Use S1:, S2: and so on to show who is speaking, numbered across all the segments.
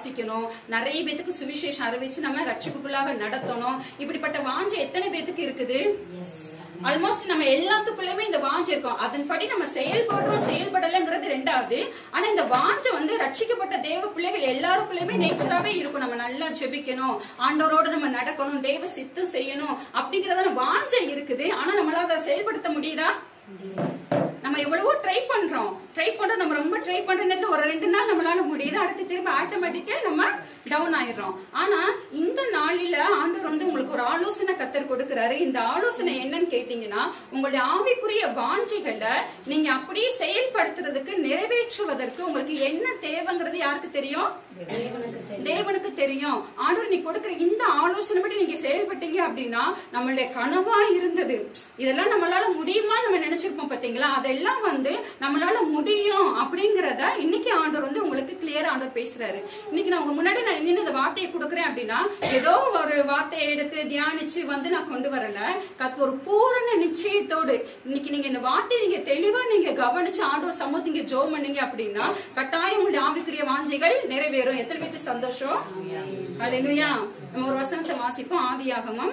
S1: வாசிக்கணும் நிறைய பேத்துக்கு சுவிசேஷம் அறிவிச்சு நம்ம ரட்சிப்புக்குள்ளாக நடத்தணும் இப்படிப்பட்ட வாஞ்சை எத்தனை பேத்துக்கு இருக்குது ஆல்மோஸ்ட் நம்ம எல்லாத்துக்குள்ளயுமே இந்த வாஞ்சை இருக்கும் அதன்படி நம்ம செயல்படுறோம் செயல்படலைங்கிறது ரெண்டாவது ஆனா இந்த வாஞ்சை வந்து ரட்சிக்கப்பட்ட தேவ பிள்ளைகள் எல்லாருக்குள்ளயுமே நேச்சராவே இருக்கும் நம்ம நல்லா ஜெபிக்கணும் ஆண்டவரோட நம்ம நடக்கணும் தேவ சித்தம் செய்யணும் அப்படிங்கறத வாஞ்சை இருக்குது ஆனா நம்மளால அதை செயல்படுத்த முடியுதா நம்ம எவ்வளவோ ட்ரை பண்றோம் ட்ரை பண்றோம் நம்ம ரொம்ப ட்ரை பண்ற நேரத்துல ஒரு ரெண்டு நாள் நம்மளால முடியுது அடுத்து திரும்ப ஆட்டோமேட்டிக்கா நம்ம டவுன் ஆயிடுறோம் ஆனா இந்த நாளில ஆண்டவர் வந்து உங்களுக்கு ஒரு ஆலோசனை கத்தர் கொடுக்கிறாரு இந்த ஆலோசனை என்னன்னு கேட்டீங்கன்னா உங்களுடைய ஆவிக்குரிய வாஞ்சைகளை நீங்க அப்படியே செயல்படுத்துறதுக்கு நிறைவேற்றுவதற்கு உங்களுக்கு என்ன தேவைங்கிறது யாருக்கு தெரியும் தேவனுக்கு தெரியும் ஆண்டவர் நீ கொடுக்கிற இந்த ஆலோசனை படி நீங்க செயல்பட்டீங்க அப்படின்னா நம்மளுடைய கனவா இருந்தது இதெல்லாம் நம்மளால முடியுமா நம்ம நினைச்சிருப்போம் பாத்தீங்களா அதெல்லாம் வந்து நம்மளால முடியும் அப்படிங்கறத இன்னைக்கு ஆண்டவர் வந்து உங்களுக்கு கிளியரா ஆண்டவர் பேசுறாரு இன்னைக்கு நான் உங்க முன்னாடி நான் நின்று இந்த வார்த்தையை கொடுக்குறேன் அப்படின்னா ஏதோ ஒரு வார்த்தையை எடுத்து தியானிச்சு வந்து நான் கொண்டு வரல கத் ஒரு பூரண நிச்சயத்தோடு இன்னைக்கு நீங்க இந்த வார்த்தையை நீங்க தெளிவா நீங்க கவனிச்சு ஆண்டவர் சமூகத்தீங்க ஜோ பண்ணீங்க அப்படின்னா கட்டாயம் உங்களுடைய ஆவிக்குரிய வாஞ்சைகள் நிறைவேறும் எத்தனை பேருக்கு சந்தோஷம் அல்லேலூயா நம்ம ஒரு வசனத்தை வாசிப்போம் ஆதியாகமம்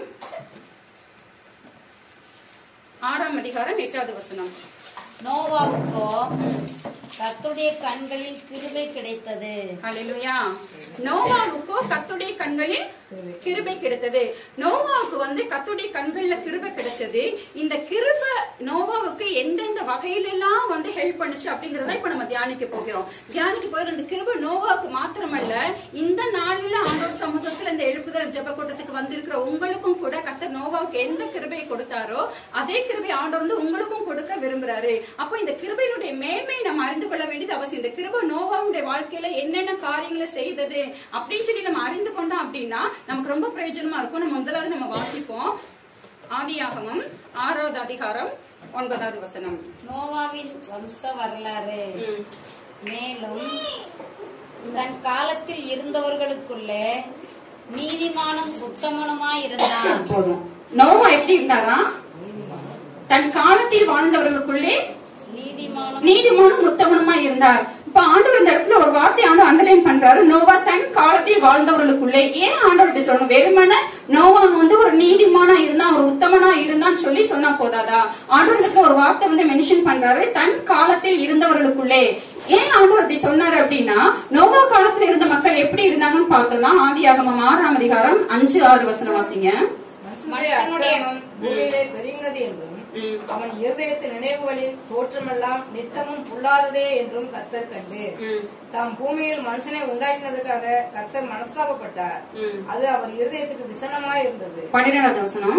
S1: ஆறாம் அதிகாரம் எட்டாவது வசனம்
S2: நோவாவுக்கோ கர்த்தருடைய கண்களில் கிருபை கிடைத்தது
S1: ஹalleluya நோவாவுக்கோ கத்துடைய கண்களில் கிருபை கிடைத்தது நோவாவுக்கு வந்து கத்துடைய கண்கள்ல கிருபை கிடைச்சது இந்த கிருபை நோவாவுக்கு எந்தெந்த வகையில எல்லாம் வந்து ஹெல்ப் பண்ணுச்சு அப்படிங்கறத இப்ப நம்ம தியானிக்க போகிறோம் தியானிக்க போகிற இந்த கிருபை நோவாவுக்கு மாத்திரமல்ல இந்த நாளில ஆண்டோர் சமூகத்துல இந்த எழுப்புதல் ஜெப கூட்டத்துக்கு வந்திருக்கிற உங்களுக்கும் கூட கத்தர் நோவாவுக்கு எந்த கிருபையை கொடுத்தாரோ அதே கிருபை ஆண்டவர் வந்து உங்களுக்கும் கொடுக்க விரும்புறாரு அப்போ இந்த கிருபையினுடைய மேன்மையை நம்ம அறிந்து கொள்ள வேண்டியது அவசியம் இந்த கிருபை நோவாவுடைய வாழ்க்கையில என்னென்ன காரியங்களை செய்தது அப்படின்னு சொல்லி நம்ம அறிந்து கொண்டோம் அப்படின்னா நமக்கு ரொம்ப பிரயோஜனமா இருக்கும் நம்ம முதலாவது நம்ம வாசிப்போம் ஆதியாகமம் ஆறாவது அதிகாரம் ஒன்பதாவது வசனம்
S2: நோவாவின் வம்ச வரலாறு
S1: ம்.
S2: மேலும் தன் காலத்தில் இருந்தவர்களுக்குள்ளே நீதிமானும் உத்தமனுமாய் இருந்தான்
S1: போதும் நோவா எப்படி இருந்தாரா தன் காலத்தில் வாழ்ந்தவர்களுக்குள்ளே
S2: நீதிமானும்
S1: நீதிமானும் உத்தமனுமா இருந்தார் இப்ப ஆண்டவர் இந்த இடத்துல ஒரு வார்த்தை ஆண்டு அண்டர்லைன் பண்றாரு நோவா தன் காலத்தில் வாழ்ந்தவர்களுக்குள்ளே ஏன் ஆண்டவர் இப்படி சொல்லணும் வெறுமன நோவான் வந்து ஒரு நீதிமானா இருந்தா ஒரு உத்தமனா இருந்தான்னு சொல்லி சொன்னா போதாதா ஆண்டவர் இந்த இடத்துல ஒரு வார்த்தை வந்து மென்ஷன் பண்றாரு தன் காலத்தில் இருந்தவர்களுக்குள்ளே ஏன் ஆண்டவர் அப்படி சொன்னாரு அப்படின்னா நோவா காலத்துல இருந்த மக்கள் எப்படி இருந்தாங்கன்னு பார்த்தோம்னா ஆதியாகமம் ஆறாம் அதிகாரம் அஞ்சு ஆறு வசனம் வாசிங்க
S3: மனுஷனுடைய அக்கிரமம் பூமியிலே பெருகினது என்றும்
S1: ம்.
S3: அவன் இருதயத்து நினைவுகளில் தோற்றமெல்லாம் நித்தமும் புல்லாததே என்றும் கத்தர் கண்டு
S1: ம்.
S3: தாம் பூமியில் மனுஷனை உண்டாக்கினதுக்காக கத்தர் மனஸ்தாபப்பட்டார்
S1: ம்.
S3: அது அவர் இருதயத்துக்கு விசனமாய் இருந்தது
S1: பன்னிரெண்டாவது வசனம்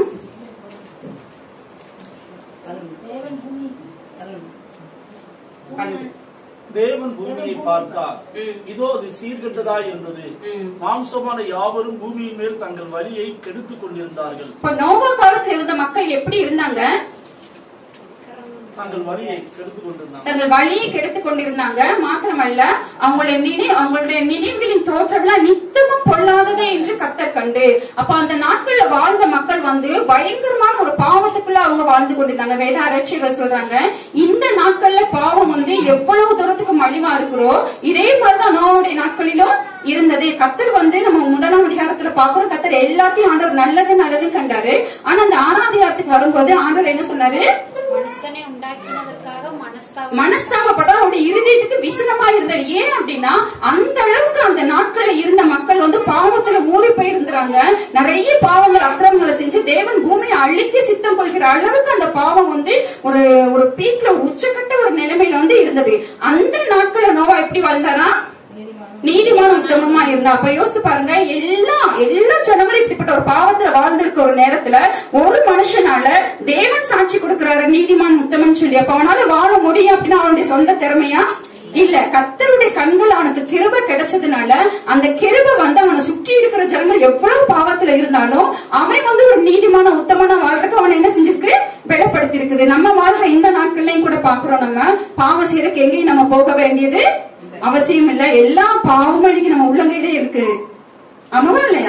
S1: பன்னெண்டு.
S4: தேவன் பூமியை பார்த்தார்
S1: ம்.
S4: இதோ அது சீர்கெட்டதாய் இருந்தது
S1: ம்.
S4: மாம்சமான யாவரும் பூமியின் மேல் தங்கள் வழியை கெடுத்துக் கொண்டிருந்தார்கள்
S1: இப்ப நோவா காலத்துல இருந்த மக்கள் எப்படி இருந்தாங்க
S4: தங்கள் வழியை கெடுத்துக் கொண்டிருந்தார்கள்
S1: தங்கள் வழியை கெடுத்துக் கொண்டிருந்தாங்க மாத்திரமல்ல அவங்களுடைய நினை அவங்களுடைய நினைவுகளின் தோற்றம்லாம் நித்தமும் பொல்லாததே என்று கத்தர் கண்டு அப்ப அந்த நாட்கள்ல வாழ்ந்த மக்கள் வந்து பயங்கரமான ஒரு பாவத்துக்குள்ள அவங்க வாழ்ந்து கொண்டிருந்தாங்க வேத ஆராய்ச்சிகள் சொல்றாங்க இந்த நாட்கள்ல பாவம் வந்து எவ்வளவு தூரத்துக்கு மலிவா இருக்கிறோ இதே மாதிரிதான் நோவுடைய நாட்களிலும் இருந்தது கத்தர் வந்து நம்ம முதலாம் அதிகாரத்துல பாக்குறோம் கத்தர் எல்லாத்தையும் ஆண்டவர் நல்லது நல்லது கண்டாரு ஆனா அந்த ஆறாம் அதிகாரத்துக்கு வரும்போது ஆண்டவர் என்ன சொன்னாரு
S2: மனுஷனை உண்டாக்கினதற்காக மனஸ்தாபம்
S1: மனஸ்தாபப்பட்ட அவருடைய இருதயத்துக்கு விசனமா இருந்தார் ஏன் அப்படின்னா அந்த அளவுக்கு அந்த நாட்கள்ல இருந்த மக்கள் வந்து பாவத்துல ஊறி போயிருந்தாங்க நிறைய பாவங்கள் அக்கிரமங்களை செஞ்சு தேவன் பூமியை அழிக்க சித்தம் கொள்கிற அளவுக்கு அந்த பாவம் வந்து ஒரு ஒரு பீக்ல ஒரு உச்சக்கட்ட ஒரு நிலைமையில வந்து இருந்தது அந்த நாட்கள்ல நோவா எப்படி வாழ்ந்தாரா நீதிமான உத்தமமா இருந்தா அப்ப யோசித்து பாருங்க எல்லா எல்லா ஜனங்களும் இப்படிப்பட்ட ஒரு பாவத்துல வாழ்ந்திருக்க ஒரு நேரத்துல ஒரு மனுஷனால தேவன் சாட்சி கொடுக்கிறாரு நீதிமான் உத்தமன் சொல்லி அப்ப அவனால வாழ முடியும் அப்படின்னா அவனுடைய சொந்த திறமையா இல்ல கத்தருடைய கண்கள் அவனுக்கு கிருபை கிடைச்சதுனால அந்த கிருபை வந்து அவனை சுற்றி இருக்கிற ஜனங்கள் எவ்வளவு பாவத்துல இருந்தாலும் அவன் வந்து ஒரு நீதிமான உத்தமனா வாழ்றதுக்கு அவனை என்ன செஞ்சிருக்கு வெளிப்படுத்தி இருக்குது நம்ம வாழ்ற இந்த நாட்கள்லயும் கூட பாக்குறோம் நம்ம பாவம் செய்யறதுக்கு எங்கேயும் நம்ம போக வேண்டியது அவசியம் இல்ல எல்லா பாவமும் இன்னைக்கு நம்ம உள்ளங்கையிலே இருக்கு ஆமாவா இல்லையா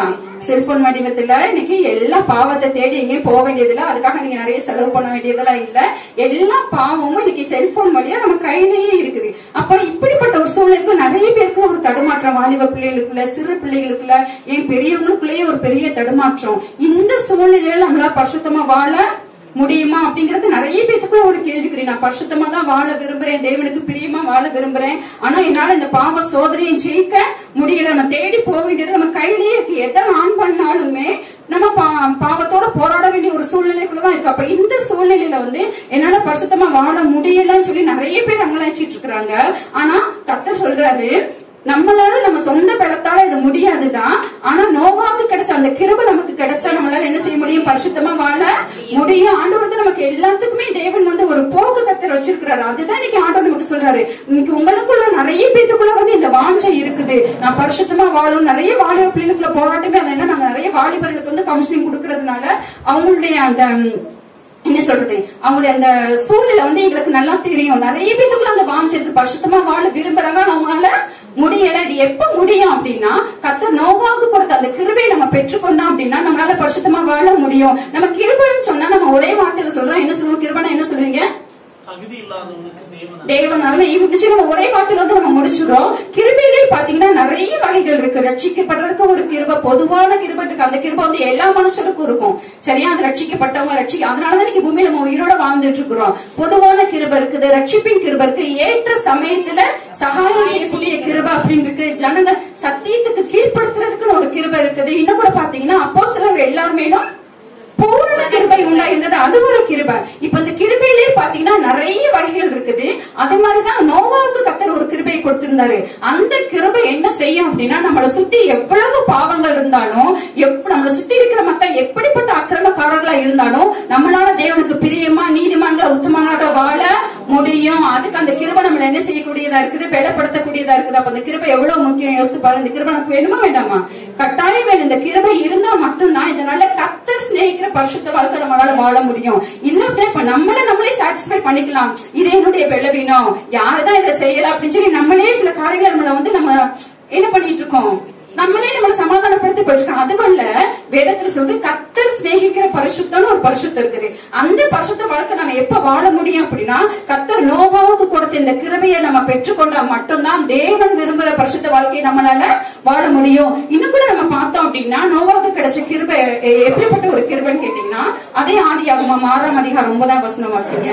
S1: செல்போன் வடிவத்துல இன்னைக்கு எல்லா பாவத்தை தேடி எங்கேயும் போக வேண்டியதில்ல அதுக்காக நீங்க நிறைய செலவு பண்ண வேண்டியதெல்லாம் இல்ல எல்லா பாவமும் இன்னைக்கு செல்போன் வழியா நம்ம கையிலேயே இருக்குது அப்ப இப்படிப்பட்ட ஒரு சூழ்நிலைக்கு நிறைய பேருக்கு ஒரு தடுமாற்றம் வாலிப பிள்ளைகளுக்குள்ள சிறு பிள்ளைகளுக்குள்ள ஏன் பெரியவங்களுக்குள்ளேயே ஒரு பெரிய தடுமாற்றம் இந்த சூழ்நிலையில நம்மளால பரிசுத்தமா வாழ முடியுமா அப்படிங்கறது நிறைய பேத்துக்குள்ள ஒரு கேள்விக்குறி நான் பரிசுத்தமா தான் வாழ விரும்புறேன் தேவனுக்கு பிரியமா வாழ விரும்புறேன் ஆனா என்னால இந்த பாவ சோதனையை ஜெயிக்க முடியல நம்ம தேடி போக வேண்டியது நம்ம கையிலேயே இருக்கு எதை ஆன் பண்ணாலுமே நம்ம பா- பாவத்தோட போராட வேண்டிய ஒரு சூழ்நிலைக்குள்ளதான் இருக்கு அப்ப இந்த சூழ்நிலையில வந்து என்னால பரிசுத்தமா வாழ முடியலன்னு சொல்லி நிறைய பேர் அங்கலாச்சிட்டு இருக்கிறாங்க ஆனா கத்தர் சொல்றாரு நம்மளால நம்ம சொந்த பலத்தால இது முடியாதுதான் ஆனா நோவாக்கு கிடைச்ச அந்த கிருபை நமக்கு கிடைச்சா நம்மளால என்ன செய்ய முடியும் பரிசுத்தமா வாழ முடியும் ஆண்டவர் வந்து நமக்கு எல்லாத்துக்குமே தேவன் வந்து ஒரு போக்கு கத்தர் வச்சிருக்கிறாரு அதுதான் இன்னைக்கு ஆண்டவர் நமக்கு சொல்றாரு இன்னைக்கு உங்களுக்குள்ள நிறைய பேத்துக்குள்ள வந்து இந்த வாஞ்சை இருக்குது நான் பரிசுத்தமா வாழும் நிறைய வாலிப பிள்ளைகளுக்குள்ள போராட்டமே அது என்ன நாங்க நிறைய வாலிபர்களுக்கு வந்து கவுன்சிலிங் கொடுக்கறதுனால அவங்களுடைய அந்த ம், என்ன சொல்றது அவங்களுடைய அந்த சூழ்நிலை வந்து எங்களுக்கு நல்லா தெரியும் நிறைய பேத்துக்குள்ள அந்த வாஞ்சை இருக்கு பரிசுத்தமா வாழ விரும்புறாங்க ஆனா அவங்களால முடியல இது எப்ப முடியும் அப்படின்னா கத்த நோவாக்கு கொடுத்த அந்த கிருபையை நம்ம பெற்றுக்கொண்டோம் அப்படின்னா நம்மளால பரிசுத்தமா வாழ முடியும் நம்ம கிருபைன்னு சொன்னா நம்ம ஒரே வார்த்தையில சொல்றோம் என்ன சொல்லுவோம் கிருபனா என்ன சொல்லுவீங்க
S4: தகுதி இல்லாதவனுக்கு தேவன்
S1: தேவன் அருமை இப்படி நம்ம ஒரே வார்த்தையில வந்து நம்ம முடிச்சிடுறோம் கிருபையிலே பாத்தீங்கன்னா நிறைய வகைகள் இருக்கு ரட்சிக்கப்படுறதுக்கு ஒரு கிருபை பொதுவான கிருபை இருக்கு அந்த கிருபை வந்து எல்லா மனுஷருக்கும் இருக்கும் சரியா அது ரட்சிக்கப்பட்டவங்க ரட்சிக்க அதனாலதான் இன்னைக்கு பூமியில நம்ம உயிரோட வாழ்ந்துட்டு இருக்கிறோம் பொதுவான கிருபை இருக்குது ரட்சிப்பின் கிருபை இருக்கு ஏற்ற சமயத்துல சகாயம் செய்யக்கூடிய கிருபை அப்படின்னு இருக்கு ஜனங்க சத்தியத்துக்கு கீழ்ப்படுத்துறதுக்குன்னு ஒரு கிருபை இருக்குது இன்னும் கூட பாத்தீங்கன்னா அப்போ எல்லாருமேலும் பூரண கிருபை உண்டாயிருந்தது அது ஒரு கிருபை இப்ப இந்த கிருபையிலே பாத்தீங்கன்னா நிறைய வகைகள் இருக்குது அதே மாதிரிதான் நோவாவுக்கு கத்தர் ஒரு கிருபையை கொடுத்திருந்தாரு அந்த கிருபை என்ன செய்யும் அப்படின்னா நம்மளை சுத்தி எவ்வளவு பாவங்கள் இருந்தாலும் எப்- நம்மளை சுத்தி இருக்கிற மக்கள் எப்படிப்பட்ட அக்கிரமக்காரர்களா இருந்தாலும் நம்மளால தேவனுக்கு பிரியமா நீதிமான்களா உத்தமனாக வாழ முடியும் அதுக்கு அந்த கிருபை நம்மள என்ன செய்யக்கூடியதா இருக்குது பலப்படுத்தக்கூடியதா இருக்குது அப்ப அந்த கிருபை எவ்வளவு முக்கியம் யோசித்து பாருங்க இந்த கிருபை நமக்கு வேணுமா வேண்டாமா கட்டாயம் வேணும் இந்த கிருபை இருந்தா மட்டும்தான் இதனால கத்தர் சிநேகிக்கிற பரிசுத்த வாழ்க்கை நம்மளால வாழ முடியும் இல்ல அப்படின்னா இப்ப நம்மள நம்மளே சாட்டிஸ்ஃபை பண்ணிக்கலாம் இது என்னுடைய பலவீனம் யாருதான் இதை செய்யல அப்படின்னு சொல்லி நம்மளே சில காரியங்களை நம்மள வந்து நம்ம என்ன பண்ணிட்டு இருக்கோம் நம்மளே நம்மள சமாதானப்படுத்தி போயிட்டு அதுவும் இல்ல வேதத்துல சொல்றது கத்தர் சிநேகிக்கிற பரிசுத்தம்னு ஒரு பரிசுத்தம் இருக்குது அந்த பரிசுத்த வாழ்க்கை நம்ம எப்ப வாழ முடியும் அப்படின்னா கத்தர் நோவாவுக்கு கொடுத்த இந்த கிருபையை நம்ம பெற்றுக்கொண்டா மட்டும்தான் தேவன் விரும்புற பரிசுத்த வாழ்க்கையை நம்மளால வாழ முடியும் இன்னும் கூட நம்ம பார்த்தோம் அப்படின்னா நோவாவுக்கு கிடைச்ச கிருபை எ- எப்படிப்பட்ட ஒரு கிருபைன்னு கேட்டீங்கன்னா அதே ஆதி ஆகமம் ஆறாம் அதிகாரம் ஒன்பதாம் வசனம் வாசிங்க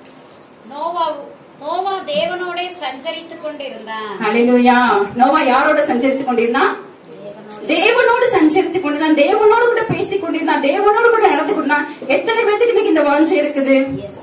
S2: நோவா நோவா தேவனோட சஞ்சரித்துக் கொண்டிருந்தான்
S1: ஹalleluya நோவா யாரோட சஞ்சரித்துக் கொண்டிருந்தான் தேவனோடு சஞ்சரித்துக் கொண்டிருந்தான் தேவனோடு கூட பேசிக் கொண்டிருந்தான் தேவனோடு கூட நடந்து கொண்டான் எத்தனை பேத்துக்கு இன்னைக்கு இந்த வாஞ்சை இருக்குது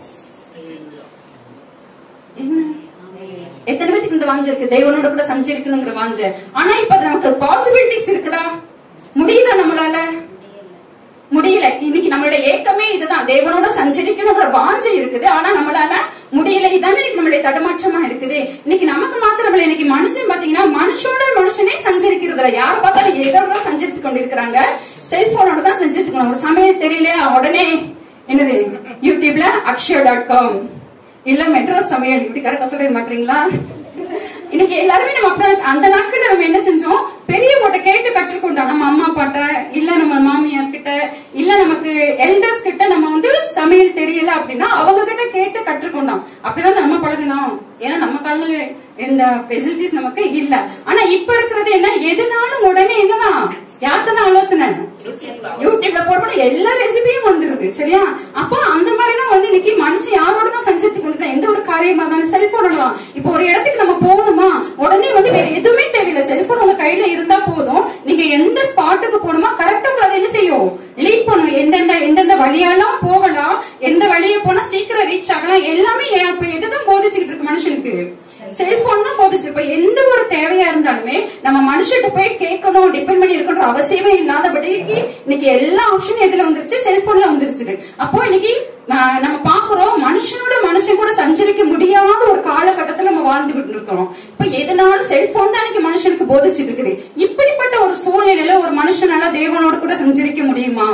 S1: என்ன எத்தனை பேத்துக்கு இந்த வாஞ்சை இருக்கு தேவனோட கூட சஞ்சரிக்கணுங்கிற வாஞ்சை ஆனா இப்ப அது நமக்கு பாசிபிலிட்டிஸ் இருக்குதா முடியுதா நம்மளால முடியல இன்னைக்கு நம்மளோட ஏக்கமே இதுதான் தேவனோட சஞ்சரிக்கணுங்கிற வாஞ்சை இருக்குது ஆனா நம்மளால முடியல இதானே இன்னைக்கு நம்மளுடைய தடமாற்றமா இருக்குது இன்னைக்கு நமக்கு மாத்திரம் இல்ல இன்னைக்கு மனுஷன் பாத்தீங்கன்னா மனுஷோட மனுஷனே சஞ்சரிக்கிறது இல்ல யார பார்த்தாலும் எதோட தான் சஞ்சரித்து கொண்டிருக்கிறாங்க செல்போனோட தான் சஞ்சரித்துக்கணும் ஒரு சமயம் தெரியலையா உடனே என்னது யூடியூப்ல அக்ஷயா டாட் காம் இல்ல மெட்ராஸ் சமையல் இப்படி கரெக்டா சொல்ல மாட்டீங்களா இன்னைக்கு எல்லாருமே நம்ம அப்ப- அந்த நாட்கள் நம்ம என்ன செஞ்சோம் பெரியவங்ககிட்ட கேட்டு கற்றுக்கொண்டோம் நம்ம அம்மா அப்பாட்ட இல்ல நம்ம மாமியார் கிட்ட இல்ல நமக்கு எல்டர்ஸ் கிட்ட நம்ம வந்து சமையல் தெரியல அப்படின்னா அவங்க கிட்ட கேட்டு கற்றுக்கொண்டோம் அப்படிதான் நம்ம பழகணும் ஏன்னா நம்ம காலங்கள இந்த ஃபெசிலிட்டிஸ் நமக்கு இல்ல ஆனா இப்ப இருக்கிறது என்ன எதுனாலும் உடனே என்னதான் யார்கிட்ட ஆலோசனை யூடியூப்ல போட எல்லா ரெசிபியும் வந்துருது சரியா அப்போ அந்த மாதிரி தான் வந்து இன்னைக்கு மனுஷன் யாரோட தான் சஞ்சரித்து கொண்டு எந்த ஒரு காரியமா இருந்தாலும் செல்போனோட தான் இப்போ ஒரு இடத்துக்கு நம்ம போகணுமா உடனே வந்து வேற எதுவுமே தேவையில்லை செல்போன் உங்க கையில இருந்தா போதும் நீங்க எந்த ஸ்பாட்டுக்கு போகணுமா கரெக்டா உங்களை அது என்ன செய்யும் லீட் பண்ணும் எந்தெந்த எந்தெந்த வழியெல்லாம் போகலாம் எந்த வழியை போனா சீக்கிரம் ரீச் ஆகலாம் எல்லாமே ஏன் இப்ப எதுதான் போதிச்சுக்கிட்டு இருக்கு மனுஷனுக்கு செல்போன் தான் போதிச்சு இப்ப எந்த ஒரு தேவையா இருந்தாலுமே நம்ம மனுஷன்ட்ட போய் கேட்கணும் டிபெண்ட் பண்ணி இருக்கணும்ன்ற அவசியமே இல்லாதபடிக்கு இன்னைக்கு எல்லா ஆப்ஷனும் எதுல வந்துருச்சு செல்போன்ல வந்துருச்சு அப்போ இன்னைக்கு ஆஹ், நம்ம பாக்குறோம் மனுஷனோட மனுஷன் கூட சஞ்சரிக்க முடியாத ஒரு காலகட்டத்துல நம்ம வாழ்ந்துகிட்டு இருக்கிறோம் இப்ப எதனாலும் செல்போன் தான் இன்னைக்கு மனுஷனுக்கு போதிச்சுட்டு இருக்குது இப்படிப்பட்ட ஒரு சூழ்நிலையில ஒரு மனுஷனால தேவனோட கூட சஞ்சரிக்க முடியுமா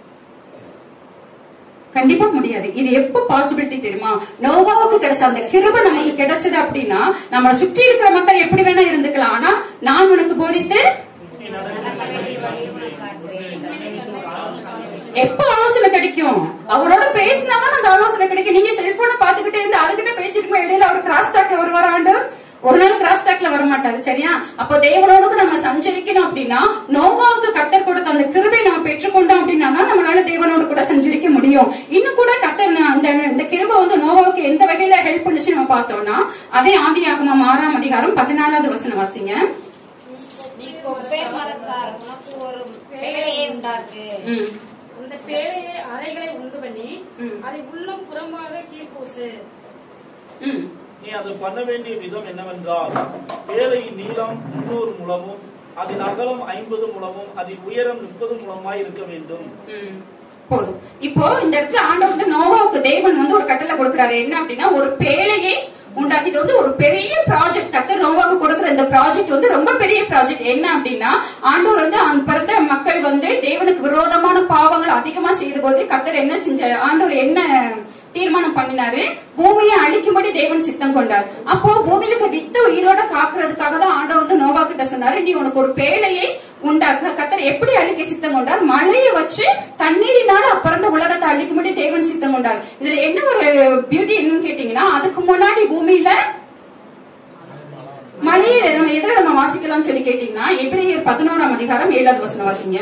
S1: கண்டிப்பா முடியாது இது எப்ப பாசிபிலிட்டி தெரியுமா நோவாவுக்கு கிடைச்ச அந்த கிருபை நமக்கு கிடைச்சது அப்படின்னா நம்மளை சுற்றி இருக்கிற மக்கள் எப்படி வேணா இருந்துக்கலாம் ஆனா நான் உனக்கு போதித்து
S2: நடக்க வேண்டிய வழியை உனக்கு காட்டுவேன்
S1: எப்ப ஆலோசனை கிடைக்கும் அவரோட பேசினாதான் அந்த ஆலோசனை கிடைக்கும் நீங்க செல்போனை பாத்துக்கிட்டே இருந்து அதுகிட்ட பேசிட்டு இடையில அவர் கிராஸ் டாக்ல வருவார் ஆண்டு ஒரு நாள் கிராஸ் டாக்ல வர மாட்டாரு சரியா அப்ப தேவனோடு நம்ம சஞ்சரிக்கணும் அப்படின்னா நோவாவுக்கு கத்தர் கொடுத்த அந்த கிருபை நம்ம பெற்றுக்கொண்டோம் அப்படின்னா தான் நம்மளால தேவனோடு கூட சஞ்சரிக்க முடியும் இன்னும் கூட கத்தர் ந- அந்த இந்த கிருபை வந்து நோவாவுக்கு எந்த வகையில ஹெல்ப் பண்ணுச்சு நம்ம பார்த்தோம்னா அதே ஆதியாகமம் ஆறாம் அதிகாரம் பதினாலாவது வசனம் வாசிங்க
S2: நீ கொப்பை மரத்தால் உனக்கு ஒரு பேழையை உண்டாக்கு
S1: ம்,
S5: அந்த பேழையை அறைகளை உண்டு பண்ணி
S1: ம்.
S5: அதை உள்ளம் புறமாக கீழ்பூசு
S1: ம்.
S4: நீ அது பண்ண வேண்டிய விதம் என்னவென்றால் வேலையின் நீளம் முன்னூறு முழமும் அதன் அகலம் ஐம்பது முழமும் அதன் உயரம் முப்பது முழமாய் இருக்க வேண்டும்
S1: ம். போதும் இப்போ இந்த இடத்துல ஆண்டவர் வந்து நோவாவுக்கு தேவன் வந்து ஒரு கட்டளை கொடுக்கிறாரு என்ன அப்படின்னா ஒரு பேழையை உண்டாக்கி இது வந்து ஒரு பெரிய ப்ராஜெக்ட் கத்தர் நோவாவுக்கு கொடுக்குற இந்த ப்ராஜெக்ட் வந்து ரொம்ப பெரிய ப்ராஜெக்ட் என்ன அப்படின்னா ஆண்டவர் வந்து அந்த பிறந்த மக்கள் வந்து தேவனுக்கு விரோதமான பாவங்கள் அதிகமா செய்த போது கத்தர் என்ன செஞ்சார் ஆண்டவர் என்ன தீர்மானம் பண்ணினாரு பூமியை அழிக்கும்படி தேவன் சித்தம் கொண்டார் அப்போ பூமியில இருக்க வித்த உயிரோட காக்குறதுக்காக தான் ஆண்டவர் வந்து நோவா கிட்ட சொன்னாரு நீ உனக்கு ஒரு பேழையை உண்டாக்க கத்தர் எப்படி அழிக்க சித்தம் கொண்டார் மழையை வச்சு தண்ணீரினால அப்பிறந்த உலகத்தை அழிக்கும்படி தேவன் சித்தம் கொண்டார் இதுல என்ன ஒரு பியூட்டி என்னன்னு கேட்டீங்கன்னா அதுக்கு முன்னாடி பூமியில மழையை நம்ம எதுல நம்ம வாசிக்கலாம்னு சொல்லி கேட்டீங்கன்னா எபிரேயர் பதினோராம் அதிகாரம் ஏழாவது வசனம் வாசிங்க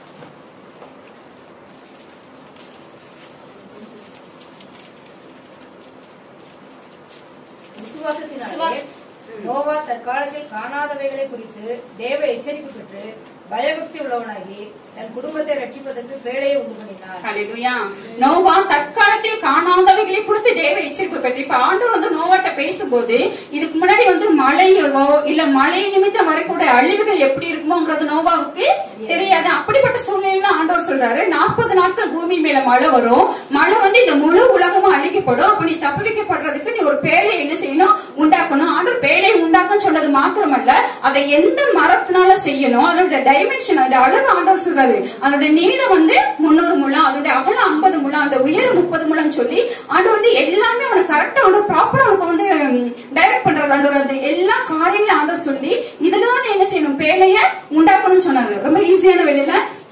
S3: விசுவாசத்தினாலே நோவா தற்காலத்தில் காணாதவைகளை குறித்து தேவ எச்சரிப்பு பெற்று பயபக்தி உள்ளவனாகி தன் குடும்பத்தை ரட்சிப்பதற்கு பேழையை உண்டு பண்ணினார்
S1: ஹalleluya நோவா தற்காலத்தில் காணாதவைகளை குறித்து தேவ எச்சரிப்பு பெற்று இப்ப ஆண்டவர் வந்து நோவாட்ட பேசும்போது இதுக்கு முன்னாடி வந்து மழையோ இல்ல மழை நிமித்தம் வரக்கூடிய அழிவுகள் எப்படி இருக்குமோங்கிறது நோவாவுக்கு தெரியாது அப்படிப்பட்ட சூழ்நிலையில ஆண்டவர் சொல்றாரு நாற்பது நாட்கள் பூமி மேல மழை வரும் மழை வந்து இந்த முழு உலகமும் அழிக்கப்படும் அப்ப நீ தப்புவிக்கப்படுறதுக்கு நீ ஒரு பேழை என்ன செய்யணும் உண்டாக்கணும் ஆண்டவர் பேழை உண்டாக்க சொன்னது மாத்திரமல்ல அதை எந்த மரத்தினால செய்யணும் அதோட டைமென்ஷன் அந்த அளவு ஆண்டவர் சொல்றாரு அதோட நீளம் வந்து முன்னூறு முழம் அதோட அகலம் ஐம்பது முழம் அந்த உயரம் முப்பது முழம் சொல்லி ஆண்டவர் வந்து எல்லாமே அவனுக்கு கரெக்டா அவனுக்கு ப்ராப்பரா அவனுக்கு வந்து டைரக்ட் பண்றாரு ஆண்டவர் அந்த எல்லா காரியங்களும் ஆண்டவர் சொல்லி இதுதான் நீ என்ன செய்யணும் பேழைய உண்டாக்கணும்னு சொன்னாரு ரொம்ப ஈஸியான வேலையில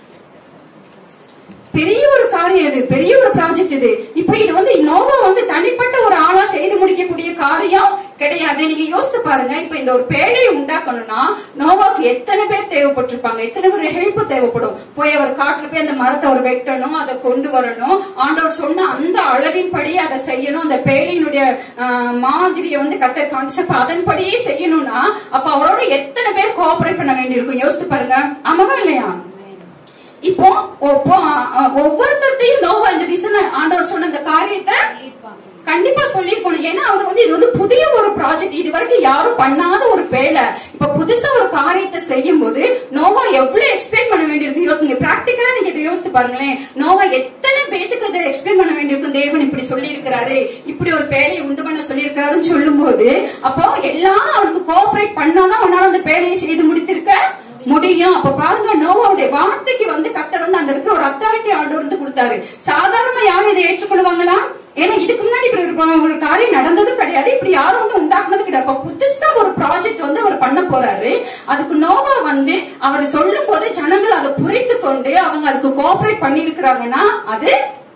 S1: பெரிய ஒரு காரியம் இது பெரிய ஒரு ப்ராஜெக்ட் இது இப்ப இது வந்து நோவா வந்து தனிப்பட்ட ஒரு ஆளா செய்து முடிக்கக்கூடிய காரியம் கிடையாது நீங்க யோசித்து பாருங்க இப்ப இந்த ஒரு பேழையை உண்டாக்கணும்னா நோவாக்கு எத்தனை பேர் தேவைப்பட்டிருப்பாங்க எத்தனை பேர் ஹெல்ப் தேவைப்படும் போய் அவர் காட்டுல போய் அந்த மரத்தை அவர் வெட்டணும் அதை கொண்டு வரணும் ஆண்டவர் சொன்ன அந்த அளவின்படி அதை செய்யணும் அந்த பேழையினுடைய ஆஹ், மாதிரியை வந்து கத்த கான்செப்ட் அதன்படியே செய்யணும்னா அப்ப அவரோட எத்தனை பேர் கோஆபரேட் பண்ண வேண்டியிருக்கும் யோசித்து பாருங்க ஆமாவா இல்லையா இப்போ ஒப்போ- அ- ஒவ்வொருத்தர்ட்டையும் நோவா இந்த விஷயம் ஆண்டவர் சொன்ன இந்த காரியத்தை
S2: சொல்லியிருப்பாங்க
S1: கண்டிப்பா சொல்லிருக்கணும் ஏன்னா அவர் வந்து இது வந்து புதிய ஒரு ப்ராஜெக்ட் இது வரைக்கும் யாரும் பண்ணாத ஒரு வேலை இப்ப புதுசா ஒரு காரியத்தை செய்யும் போது நோவா எவ்வளவு எக்ஸ்பிளைன் பண்ண வேண்டியிருக்கு யோசிங்க பிராக்டிக்கலா நீங்க இதை யோசித்து பாருங்களேன் நோவா எத்தனை பேத்துக்கு இதை எக்ஸ்பிளைன் பண்ண வேண்டியிருக்கும் தேவன் இப்படி சொல்லி இருக்கிறாரு இப்படி ஒரு பேழையை உண்டு பண்ண சொல்லியிருக்காருன்னு சொல்லும் போது அப்போ எல்லாரும் அவனுக்கு கோஆபரேட் பண்ணாதான் அவனால அந்த பேழையை செய்து முடித்திருக்க முடியும் அப்ப பாருங்க நோவாவுடைய வார்த்தைக்கு வந்து கத்தர் வந்து அந்த இருக்கிற ஒரு அத்தாரிட்டி ஆர்டர் வந்து கொடுத்தாரு சாதாரணமா யாரும் இதை ஏற்றுக்கொள்வாங்களா ஏன்னா இதுக்கு முன்னாடி இப்படி ஒரு ப- ஒரு காரியம் நடந்ததும் கிடையாது இப்படி யாரும் வந்து உண்டாக்குனது கிடையாது அப்ப புதுசா ஒரு ப்ராஜெக்ட் வந்து அவர் பண்ண போறாரு அதுக்கு நோவா வந்து அவர் சொல்லும் போது ஜனங்கள் அதை புரிந்து கொண்டு அவங்க அதுக்கு கோஆபரேட் பண்ணி இருக்கிறாங்கன்னா அது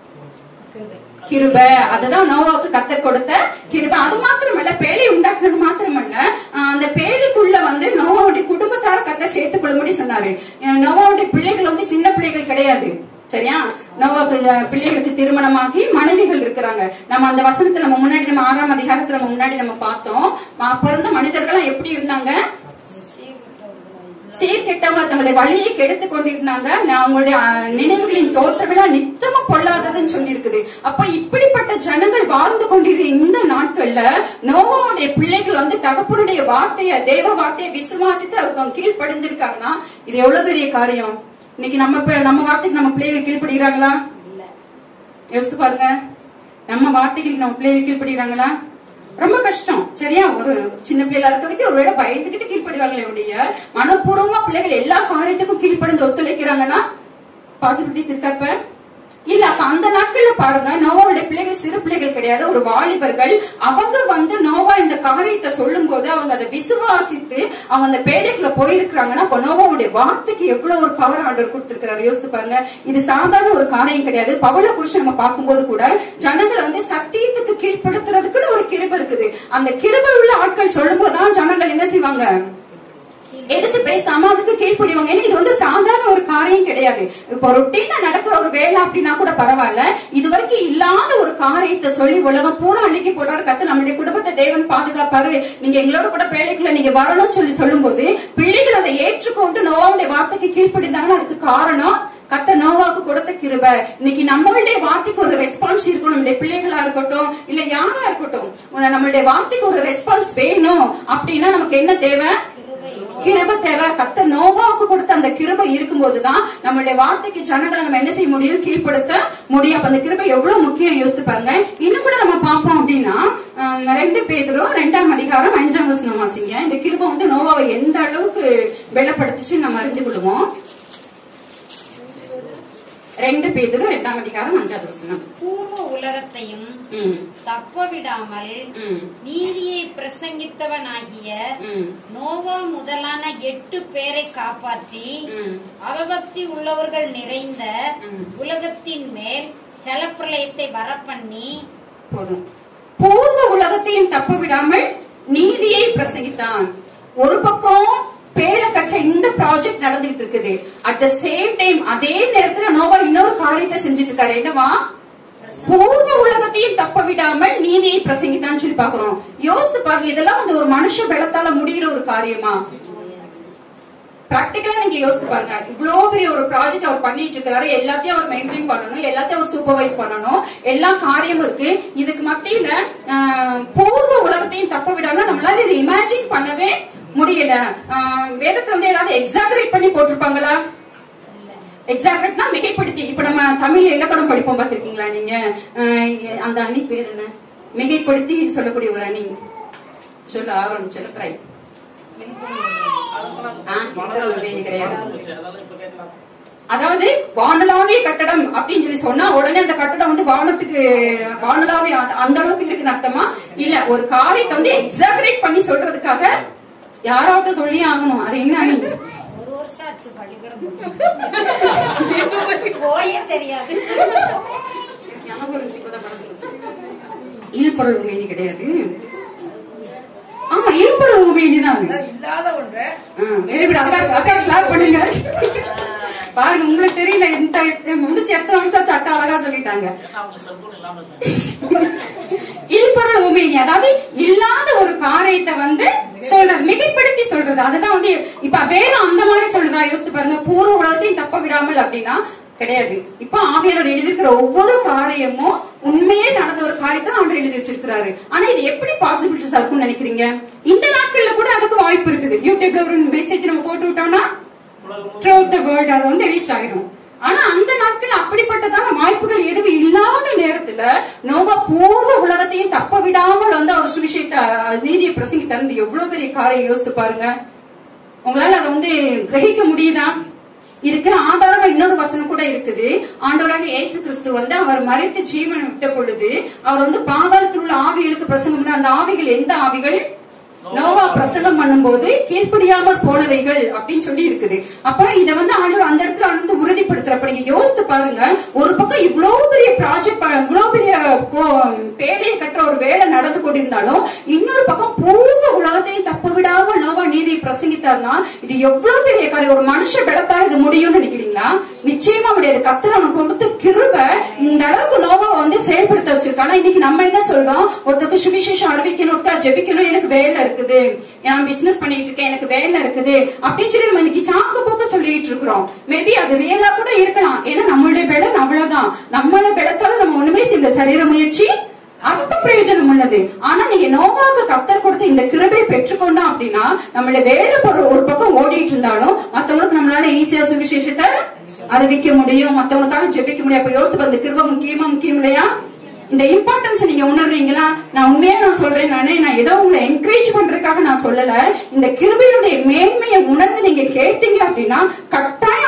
S1: கிருபை அதுதான் நோவாவுக்கு கத்தர் கொடுத்த கிருபை அது மாத்திரமல்ல பேழை உண்டாக்குனது மாத்திரமல்ல ஆஹ் அந்த பேழைக்குள்ள வந்து நோவாவுடைய குடும்பத்தார கத்தர் சேர்த்துக் கொள்ளும்படி சொன்னாரு அஹ் நோவாவுடைய பிள்ளைகள் வந்து சின்ன பிள்ளைகள் கிடையாது சரியா நோவாவுக்கு அஹ், பிள்ளைகளுக்கு திருமணமாகி மனைவிகள் இருக்கிறாங்க நம்ம அந்த வசனத்தை நம்ம முன்னாடி நம்ம ஆறாம் அதிகாரத்துல நம்ம முன்னாடி நம்ம பார்த்தோம் ம- பிறந்த மனிதர்கள் எப்படி இருந்தாங்க சீர்கெட்டவங்க தங்களுடைய வழியை கெடுத்து கொண்டிருந்தாங்க நான் அவங்களுடைய அஹ், நினைவுகளின் தோற்றமெல்லாம் நித்தமும் பொல்லாததுன்னு சொல்லி இருக்குது அப்ப இப்படிப்பட்ட ஜனங்கள் வாழ்ந்து கொண்டிருக்கிற இந்த நாட்கள்ல நோவாவுடைய பிள்ளைகள் வந்து தகப்பனுடைய வார்த்தைய தேவ வார்த்தையை விசுவாசித்து அதுக்கு அவங்க கீழ்ப்படிந்திருக்காங்கன்னா இது எவ்வளவு பெரிய காரியம் இன்னைக்கு நம்ம பி- நம்ம வார்த்தைக்கு நம்ம பிள்ளைகள் கீழ்ப்படுகிறாங்களா யோசித்து பாருங்க நம்ம வார்த்தைகளுக்கு நம்ம பிள்ளைகள் கீழ்ப்படுகிறாங்களா ரொம்ப கஷ்டம் சரியா ஒரு சின்ன பிள்ளைகளா இருக்க வரைக்கும் ஒருவேளை பயந்துகிட்டு கீழ்ப்படுவாங்களே ஒழிய மனப்பூர்வமா பிள்ளைகள் எல்லா காரியத்துக்கும் கீழ்ப்படிந்து ஒத்துழைக்கிறாங்கன்னா பாசிபிலிட்டிஸ் இருக்கப்ப இல்ல அப்ப அந்த நாட்கள்ல பாருங்க நோவாவுடைய பிள்ளைகள் சிறு பிள்ளைகள் கிடையாது ஒரு வாலிபர்கள் அவங்க வந்து நோவா இந்த காரியத்தை சொல்லும் போது அவங்க அதை விசுவாசித்து அவங்க அந்த பேடைக்குள்ள போயிருக்கிறாங்கன்னா அப்ப நோவாவுடைய வார்த்தைக்கு எவ்வளவு ஒரு பவர் ஆர்டர் கொடுத்திருக்கிறாரு யோசித்து பாருங்க இது சாதாரண ஒரு காரியம் கிடையாது பவள குறிச்சு நம்ம பார்க்கும்போது கூட ஜனங்களை வந்து சத்தியத்துக்கு கீழ்ப்படுத்துறதுக்குன்னு ஒரு கிருபை இருக்குது அந்த கிருபை உள்ள ஆட்கள் சொல்லும் போதுதான் ஜனங்கள் என்ன செய்வாங்க எடுத்து பேசாம அதுக்கு கீழ்ப்படிவாங்க ஏன்னா இது வந்து சாதாரண ஒரு காரியம் கிடையாது இப்ப ரொட்டீனா நடக்கிற ஒரு வேலை அப்படின்னா கூட பரவாயில்ல இது வரைக்கும் இல்லாத ஒரு காரியத்தை சொல்லி உலகம் பூரா அன்னைக்கு போடுறாரு கத்து நம்முடைய குடும்பத்தை தேவன் பாதுகாப்பாரு நீங்க எங்களோட கூட வேலைக்குள்ள நீங்க வரணும்னு சொல்லி சொல்லும்போது பிள்ளைகள் அதை ஏற்றுக்கொண்டு நோவாவுடைய வார்த்தைக்கு கீழ்ப்படிந்தாங்கன்னா அதுக்கு காரணம் கத்த நோவாக்கு கொடுத்த கிருபை இன்னைக்கு நம்மளுடைய வார்த்தைக்கு ஒரு ரெஸ்பான்ஸ் இருக்கும் நம்மளுடைய பிள்ளைகளா இருக்கட்டும் இல்ல யாரா இருக்கட்டும் நம்மளுடைய வார்த்தைக்கு ஒரு ரெஸ்பான்ஸ் வேணும் அப்படின்னா நமக்கு என்ன தேவை கிருபை தேவை கத்த நோவாவுக்கு கொடுத்த அந்த கிருபை இருக்கும்போதுதான் நம்மளுடைய வார்த்தைக்கு ஜனங்களை நம்ம என்ன செய்ய முடியும் கீழ்ப்படுத்த முடியும் அப்ப அந்த கிருபை எவ்வளவு முக்கியம் யோசித்து பாருங்க இன்னும் கூட நம்ம பார்ப்போம் அப்படின்னா ஆஹ், ரெண்டு பேதரும் ரெண்டாம் அதிகாரம் அஞ்சாம் வசனம் வாசிங்க இந்த கிருபை வந்து நோவாவை எந்த அளவுக்கு வெள்ளப்படுத்துச்சு நம்ம அறிந்து கொள்வோம் ரெண்டு பேதரும் ரெண்டாம் அதிகாரம் அஞ்சாவது வசனம்
S2: பூர்வ உலகத்தையும்
S1: ம்,
S2: தப்ப விடாமல்
S1: ம்,
S2: நீதியை பிரசங்கித்தவனாகிய
S1: ம்,
S2: நோவா முதலான எட்டு பேரை காப்பாற்றி
S1: ம்.
S2: அவபக்தி உள்ளவர்கள் நிறைந்த
S1: ம்.
S2: உலகத்தின் மேல் ஜலப்பிரளயத்தை வரப்பண்ணி
S1: போதும் பூர்வ உலகத்தையும் தப்ப விடாமல் நீதியை பிரசங்கித்தான் ஒரு பக்கம் பேல கற்ற இந்த ப்ராஜெக்ட் நடந்துகிட்டு இருக்குது அட் த சேம் டைம் அதே நேரத்துல நோவா இன்னொரு காரியத்தை செஞ்சுட்டு இருக்காரு என்னவா பூர்வ உலகத்தையும் தப்ப விடாமல் நீதியை பிரசங்கித்தான்னு சொல்லி பாக்குறோம் யோசித்து பாருங்க இதெல்லாம் வந்து ஒரு மனுஷ பலத்தால முடிகிற ஒரு காரியமா பிராக்டிகலா நீங்க யோசித்து பாருங்க இவ்வளவு பெரிய ஒரு ப்ராஜெக்ட் அவர் பண்ணிட்டு இருக்காரு எல்லாத்தையும் அவர் மெயின்டைன் பண்ணணும் எல்லாத்தையும் அவர் சூப்பர்வைஸ் பண்ணணும் எல்லா காரியமும் இருக்கு இதுக்கு மத்தியில ஆஹ், பூர்வ உலகத்தையும் தப்ப விடாம நம்மளால இதை இமேஜின் பண்ணவே முடியல ஆஹ், வேதத்தை வந்து ஏதாவது எக்ஸாகரேட் பண்ணி போட்டிருப்பாங்களா எக்ஸாக்ட்னா மிகைப்படுத்தி இப்ப நம்ம தமிழ் இலக்கணம் படிப்போம் பாத்திருக்கீங்களா நீங்க ஆஹ், அந்த அணி பேர் என்ன மிகைப்படுத்தி சொல்லக்கூடிய ஒரு அணி சொல்ல ஆரம்பம் சொல்ல ட்ரை ஆ, இன்டர்வல் வேணி கிடையாது.
S4: அதெல்லாம் இப்ப கேட்கலாம்
S1: அதாவது வானலாவிய கட்டடம் அப்படின்னு சொல்லி சொன்னா உடனே அந்த கட்டடம் வந்து வானத்துக்கு வானலாவிய அந்த- அந்த அளவுக்கு இருக்குன்னு அர்த்தமா இல்ல ஒரு காரியத்தை வந்து எக்ஸாகரேட் பண்ணி சொல்றதுக்காக யாராவது சொல்லி ஆகணும் அது என்ன அணி
S2: ஒரு வருஷம் ஆச்சு பள்ளிக்கூடம் போய். போயே தெரியாது
S1: ஞாபகம் இருந்துச்சு, இப்பதான் மறந்து போச்சு. இல்பொருள் உமேனி கிடையாது ஆமா இல்பொருள் உமேனி தான் அது.
S3: அதான் இல்லாத ஒன்றை
S1: வெரி குட் அக்கா அக்கா கிளாப் பண்ணுங்க பாருங்க உங்களுக்கு தெரியல இந்த முடிச்சு எத்தனை வருஷம் ஆச்சு அக்கா அழகா சொல்லிட்டாங்க
S4: அவங்க செல்போன் இல்லாம இருந்தாங்க
S1: இல்பொருள் உமேனி அதாவது இல்லாத ஒரு காரியத்தை வந்து சொல்றது மிகைப்படுத்தி சொல்றது அதுதான் வந்து இப்ப வேதம் அந்த மாதிரி சொல்லுதா யோசித்து பாருங்க பூர்வ உலகத்தையும் தப்ப விடாமல் அப்படின்னா கிடையாது இப்ப ஆவியாளர் எழுதியிருக்கிற ஒவ்வொரு காரியமும் உண்மையே நடந்த ஒரு காரியத்தை ஆண்டவர் எழுதி வச்சிருக்கிறாரு ஆனா இது எப்படி பாசிபிலிட்டிஸ் இருக்கும்னு நினைக்கிறீங்க இந்த நாட்கள்ல கூட அதுக்கு வாய்ப்பு இருக்குது யூடியூப்ல ஒரு மெசேஜ் நம்ம போட்டு விட்டோம்னா
S4: உலகம்
S1: த்ரூ த வேர்ல்ட் அது வந்து ரீச் ஆகிடும் ஆனா அந்த நாட்கள் அப்படிப்பட்டதான வாய்ப்புகள் எதுவும் இல்லாத நேரத்துல நோவா பூர்வ உலகத்தையும் தப்ப விடாமல் வந்து அவர் சுவிசேஷ நீதியை பிரசங்கி தந்து எவ்வளவு பெரிய காரியம் யோசித்து பாருங்க உங்களால அதை வந்து கிரகிக்க முடியுதா இதுக்கு ஆதாரமா இன்னொரு வசனம் கூட இருக்குது ஆண்டவராக இயேசு கிறிஸ்து வந்து அவர் மறித்து ஜீவன் விட்ட பொழுது அவர் வந்து பாதாளத்தில் உள்ள ஆவிகளுக்கு பிரசங்கம் பண்ண அந்த ஆவிகள் எந்த ஆவிகள் நோவா பிரசங்கம் பண்ணும்போது கீழ்ப்படியாமற் போனவைகள் அப்படின்னு சொல்லி இருக்குது அப்ப இத வந்து ஆண்டவர் அந்த இடத்துல வந்து உறுதிப்படுத்துற அப்ப நீங்க யோசித்து பாருங்க ஒரு பக்கம் இவ்வளவு பெரிய ப்ராஜெக்ட் இவ்வளவு பெரிய கோ- பேடையை கட்டுற ஒரு வேலை நடந்து கொண்டிருந்தாலும் இன்னொரு பக்கம் பூர்வ உலகத்தையும் தப்ப விடாம நோவா நீதியை பிரசங்கித்தார்னா இது எவ்வளவு பெரிய காரியம் ஒரு மனுஷ பலத்தால் இது முடியும்னு நினைக்கிறீங்களா நிச்சயமா முடியாது கத்தர் அவனுக்கு கொடுத்த கிருப இந்த அளவுக்கு நோவா வந்து செயல்படுத்த வச்சிருக்கு ஆனா இன்னைக்கு நம்ம என்ன சொல்றோம் ஒருத்தருக்கு சுவிசேஷம் அறிவிக்கணும் ஒருத்தர் ஜெபிக்கணும் எனக்கு வேலை இருக்குது நான் பிசினஸ் பண்ணிட்டு இருக்கேன் எனக்கு வேலை இருக்குது அப்படின்னு சொல்லி நம்ம இன்னைக்கு சாக்கு போக்க சொல்லிட்டு இருக்கிறோம் மேபி அது ரியலா கூட இருக்கலாம் ஏன்னா நம்மளுடைய பலன் அவ்வளவுதான் நம்மளோட பலத்தால நம்ம ஒண்ணுமே செய்யல சரீர முயற்சி அற்ப பிரயோஜனம் உள்ளது ஆனா நீங்க நோவாக்கு கத்தர் கொடுத்த இந்த கிருபை பெற்றுக்கொண்டோம் அப்படின்னா நம்மளுடைய வேலை பொருள் ஒரு பக்கம் ஓடிட்டு இருந்தாலும் மத்தவங்களுக்கு நம்மளால ஈஸியா சுவிசேஷத்தை அறிவிக்க முடியும் மத்தவங்களுக்காக ஜெபிக்க முடியும் அப்ப யோசித்து பாரு, இந்த கிருபை முக்கியமா முக்கியம் இல்லையா இந்த இம்பார்ட்டன்ஸ் நீங்க உணர்றீங்களா நான் உண்மையா நான் சொல்றேன் நானே நான் ஏதோ உங்களை என்கரேஜ் பண்றதுக்காக நான் சொல்லல இந்த கிருபையுடைய மேன்மையை உணர்ந்து நீங்க கேட்டீங்க அப்படின்னா கட்டாயம்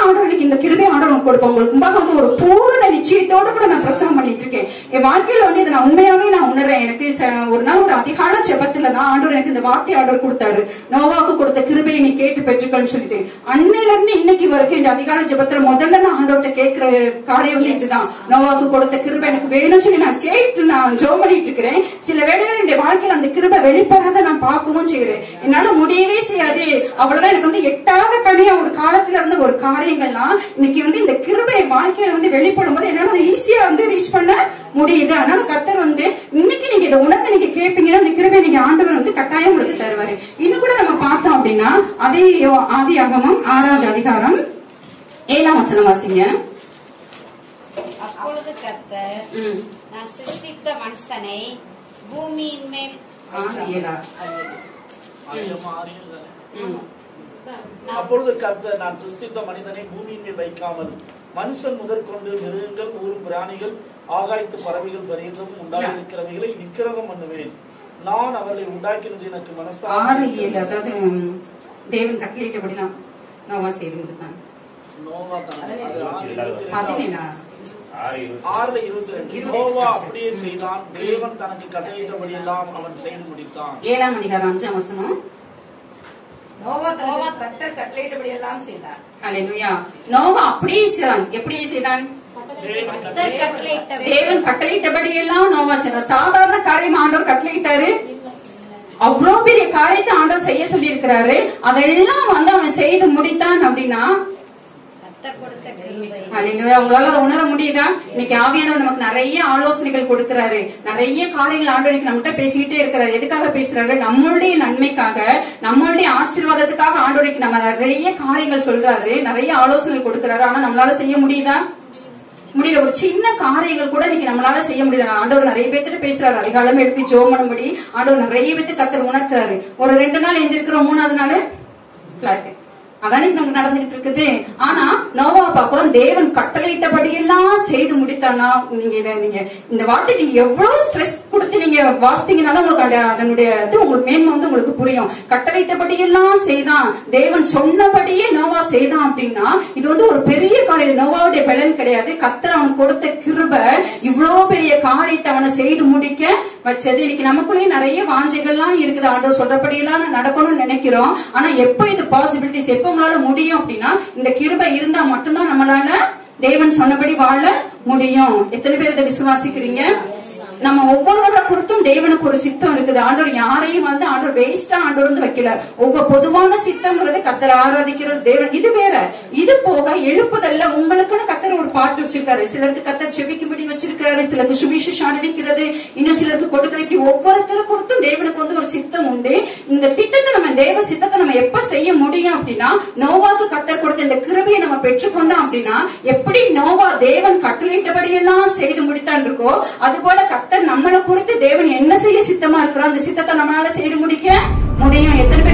S1: ஆண்டவர் இன்னைக்கு இந்த கிருபை ஆண்டவர் உங்களுக்கு கொடுப்போம் உங்களுக்கு முன்பாக வந்து ஒரு பூரண நிச்சயத்தோட கூட நான் பிரசங்கம் பண்ணிட்டு இருக்கேன் என் வாழ்க்கையில வந்து இதை நான் உண்மையாவே நான் உணர்றேன் எனக்கு ச- ஒரு நாள் ஒரு அதிகால ஜெபத்துல தான் ஆண்டவர் எனக்கு இந்த வார்த்தை ஆண்டவர் கொடுத்தாரு நோவாக்கு கொடுத்த கிருபையை நீ கேட்டு பெற்றுக்கன்னு சொல்லிட்டு அன்னையில இருந்து இன்னைக்கு வரைக்கும் இந்த அதிகால ஜெபத்துல முதல்ல நான் ஆண்டவர்கிட்ட கேட்கிற காரியம் வந்து இதுதான் நோவாக்கு கொடுத்த கிருபை எனக்கு வேணும்னு சொல்லி நான் கேட்டு நான் ஜோம் பண்ணிட்டு இருக்கிறேன் சில வேளைகள் என்னுடைய வாழ்க்கையில அந்த கிருபை வெளிப்படுறத நான் பார்க்கவும் செய்யறேன் என்னால முடியவே செய்யாது அவ்வளவுதான் எனக்கு வந்து எட்டாவது கனியா ஒரு காலத்துல இருந்த ஒரு காரியங்கள்லாம் இன்னைக்கு வந்து இந்த கிருபை என் வாழ்க்கையில வந்து வெளிப்படும் போது என்னால ஈஸியா வந்து ரீச் பண்ண முடியுது அதனால கத்தர் வந்து இன்னைக்கு நீங்க இதை உணர்ந்து நீங்க கேட்பீங்கன்னா இந்த கிருபை நீங்க ஆண்டவர் வந்து கட்டாயம் உங்களுக்கு தருவாரு இன்னும் கூட நம்ம பார்த்தோம் அப்படின்னா அதே யோ- ஆதி அகமம் ஆறாவது அதிகாரம் ஏழாம் வசனம் வாசிங்க
S2: அப்பொழுது கர்த்தர்
S1: ம்.
S2: நான் சிருஷ்டித்த மனுஷனை பூமியின் மேல்
S1: ஆறு ஏழா
S4: ஆயிரம் ஆறியம் தானே.
S1: ம்.
S4: அப்பொழுது கர்த்தர் நான் சிருஷ்டித்த மனிதனை பூமியின் மேல் வைக்காமல் மனுஷன் முதற்கொண்டு மிருகங்கள் ஊரும் பிராணிகள் ஆகாயத்து பறவைகள் பரியந்தம் உண்டாயிருக்கிறவைகளை நிக்கிரகம் பண்ணுவேன் நான் அவர்களை உண்டாக்கினது எனக்கு
S1: ஆறு
S4: மனஸ்தாபம்
S1: ஏழு அதாவது ம், தேவன் கட்டளையிட்டபடிலாம் நோவா செய்து முடித்தான்
S4: நோவா தான். அது ஆறு இருபத்தி ரெண்டு.
S1: பதினேழா
S4: ஆறுல இருபத்தி ரெண்டு
S1: இருபத்தி
S4: நோவா
S1: ரெண்டு.
S4: அப்படியே செய்தான் தேவன் தனக்கு கட்டளையிட்டபடி எல்லாம் அவன் செய்து முடித்தான்
S1: ஏழாம் அதிகாரம் அஞ்சாம் வசனம்
S3: நோவா தனது கர்த்தர் கட்டளையிட்டபடி எல்லாம் செய்தான்
S1: ஹalleluya நோவா அப்படியே செய்தான் எப்படியே செய்தான்
S4: தேவன்
S2: கர்த்தர் கட்டளையிட்ட
S1: தேவன் கட்டளையிட்டபடி எல்லாம் நோவா செய்தான் சாதாரண காரியம் ஆண்டவர் கட்டளையிட்டாரு அவ்வளவு பெரிய காரியத்தை ஆண்டவர் செய்ய சொல்லி இருக்கிறாரு அதெல்லாம் வந்து அவன் செய்து முடித்தான் அப்படின்னா
S2: கர்த்தர் கொடுத்த கிருபை
S1: ஹalleluya உங்களால அதை உணர முடியுதா இன்னைக்கு ஆவியானவர் நமக்கு நிறைய ஆலோசனைகள் கொடுக்கிறாரு நிறைய காரியங்கள் ஆண்டு இன்னைக்கு நம்மகிட்ட பேசிக்கிட்டே இருக்கிறாரு எதுக்காக பேசுறாரு நம்மளுடைய நன்மைக்காக நம்மளுடைய ஆசீர்வாதத்துக்காக ஆண்டோரைக்கு நம்ம நிறைய காரியங்கள் சொல்றாரு நிறைய ஆலோசனைகள் கொடுக்கிறாரு ஆனா நம்மளால செய்ய முடியுதா முடியல ஒரு சின்ன காரியங்கள் கூட இன்னைக்கு நம்மளால செய்ய முடியல ஆண்டவர் நிறைய பேர்த்திட்ட பேசுறாரு அதிகாலம் எழுப்பி ஜோம் பண்ணும்படி ஆண்டவர் நிறைய பேர்த்து கத்தர் உணர்த்துறாரு ஒரு ரெண்டு நாள் எந்திருக்கிறோம் மூணாவது நாள் பிளாட் அதானே நமக்கு நடந்துகிட்டு இருக்குது ஆனா நோவா பாக்குறோம் தேவன் கட்டளையிட்டபடியெல்லாம் செய்து முடித்தானா நீங்க இத நீங்க இந்த வார்த்தை நீங்க எவ்வளவு ஸ்ட்ரெஸ் கொடுத்து நீங்க வாசித்தீங்கன்னா தான் உங்களுக்கு அந்த- அதனுடைய இது உங்களுக்கு மேன்மை வந்து உங்களுக்கு புரியும் கட்டளையிட்டபடியெல்லாம் செய்தான் தேவன் சொன்னபடியே நோவா செய்தான் அப்படின்னா இது வந்து ஒரு பெரிய காரியம் நோவாவுடைய பலன் கிடையாது கத்தர் அவனுக்கு கொடுத்த கிருப இவ்வளவு பெரிய காரியத்தை அவனை செய்து முடிக்க வச்சது இன்னைக்கு நமக்குள்ளேயே நிறைய வாஞ்சைகள்லாம் இருக்குது ஆண்டவர் சொல்றபடியெல்லாம் நான் நடக்கணும்னு நினைக்கிறோம் ஆனா எப்ப இது பாசிபிலிட்டிஸ் எப்ப உங்களால முடியும் அப்படின்னா இந்த கிருபை இருந்தா மட்டும்தான் நம்மளால தேவன் சொன்னபடி வாழ முடியும் எத்தனை பேர் இதை விசுவாசிக்கிறீங்க நம்ம ஒவ்வொருவரை குறித்தும் தேவனுக்கு ஒரு சித்தம் இருக்குது ஆண்டவர் யாரையும் வந்து ஆண்டவர் வேஸ்டா ஆண்டவர் வந்து வைக்கல ஒவ்வொரு பொதுவான சித்தம்ங்கிறது கத்தர் ஆராதிக்கிறது தேவன் இது வேற இது போக எழுப்புதல்ல உங்களுக்குன்னு கத்தர் ஒரு பாட்டு வச்சிருக்காரு சிலருக்கு கத்தர் செவிக்கும்படி வச்சிருக்காரு சிலருக்கு சுவிசேஷம் அறிவிக்கிறது இன்னும் சிலருக்கு கொடுக்கிற இப்படி ஒவ்வொருத்தரை குறித்தும் தேவனுக்கு வந்து ஒரு சித்தம் உண்டு இந்த திட்டத்தை நம்ம தேவ சித்தத்தை நம்ம எப்ப செய்ய முடியும் அப்படின்னா நோவாக்கு கத்தர் கொடுத்த இந்த கிருபையை நம்ம பெற்றுக்கொண்டோம் அப்படின்னா எப்படி நோவா தேவன் கட்டளையிட்டபடி எல்லாம் செய்து முடித்தான் இருக்கோ அது போல கத்தர் நம்மளை குறித்து தேவன் என்ன செய்ய சித்தமா இருக்கிறோம் அந்த சித்தத்தை நம்மளால செய்து முடிக்க முடியும் எத்தனை பேர்